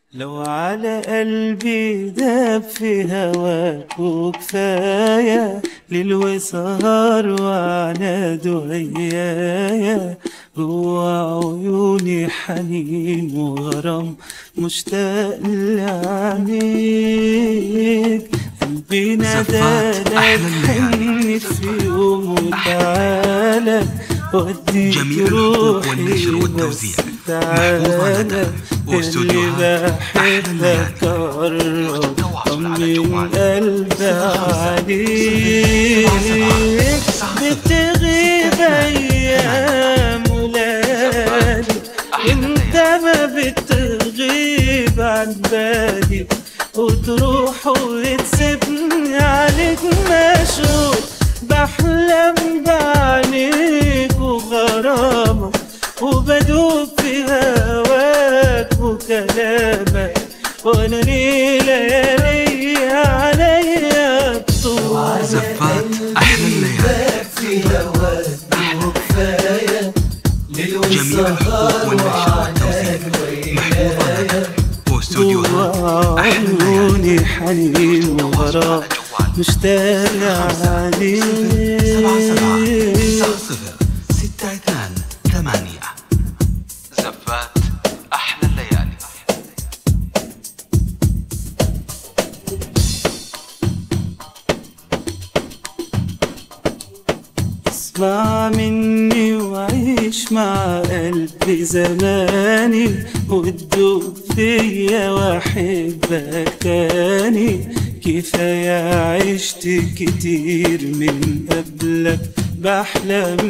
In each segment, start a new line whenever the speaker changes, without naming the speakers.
لو على قلبي داب في هواك وكفاية ليل وسهر وعناد ويايا جوا عيوني حنين وغرام مشتاق لعينيك قلبي نادالك حني في يوم وتعالى وديك
جميع الحقوق والنشر
روحي
والتوزيع
بس
محفوظة لدى
تعالى
واستوديوهات أحلى
بحبك
الليالي
قرب
والتواصل على
من
جوال
قلبي عليك
سبعة
بتغيب ايام ولادي انت ما بتغيب عن بالي وتروح وتسيبني عليك مشغول بحلم بعينيك وغرامك وبدوب في هواك وكلامك وانا ليه ليالي عليا بطول
زفات أحلى الليالي جميع الحقوق والنشر والتوزيع محفوظة لدى واستوديوهات أحلى الليالي
عيوني حنين وغرام مشتاق
سبعة سبعة
عليك
تسعة صفر ستة اثنان ثمانية زفات أحلى الليالي
اسمع مني وعيش مع قلبي زماني وتدوب فيا واحبك تاني كفاية عشت كتير من قبلك بحلم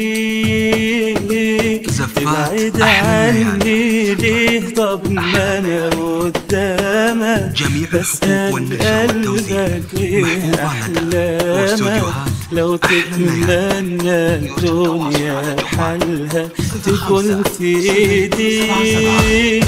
بيك
زفات
تبعد
أحلى الليالي.
عني ليه طب ما انا قدامك
جميع الحقوق والنشر والتوزيع
قلبك ايه
محفوظة لدى
احلامك
واستوديوهات
لو
أحلى
تتمنى الدنيا حالها تكون في ايديك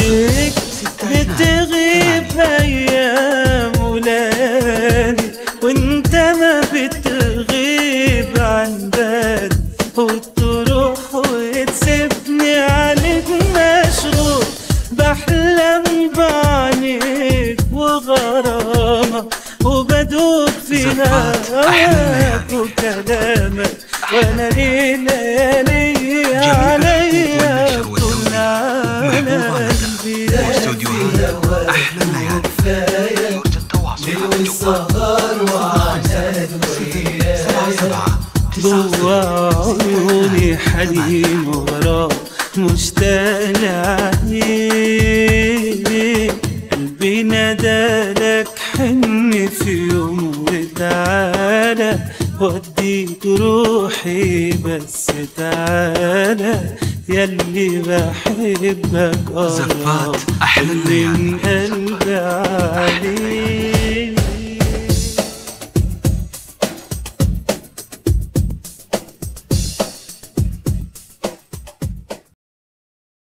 بتغيب ايام ولادي وانت ما بتغيب عن بالي وتروح وتسيبني عليك مشغول بحلم بعينيك وغرامك وبدوب في
زفات أحلى
هواك
الليالي.
وكلامك وانا ليه ليالي عليا
الحقوق والنشر
طول
والتوزيع
على
محفوظة
قلبي
لدى واستوديوهات أحلى الليالي يرجى التواصل على جوال سبعة سبعة تسعة صفر
جوا عيوني حنين وغرام مشتاق لعينيك قلبي نادالك حن في يوم وتعالى وديك روحي بس تعالى يلي بحبك
زفات
قرب
أحلى الليالي
من قلبي عليك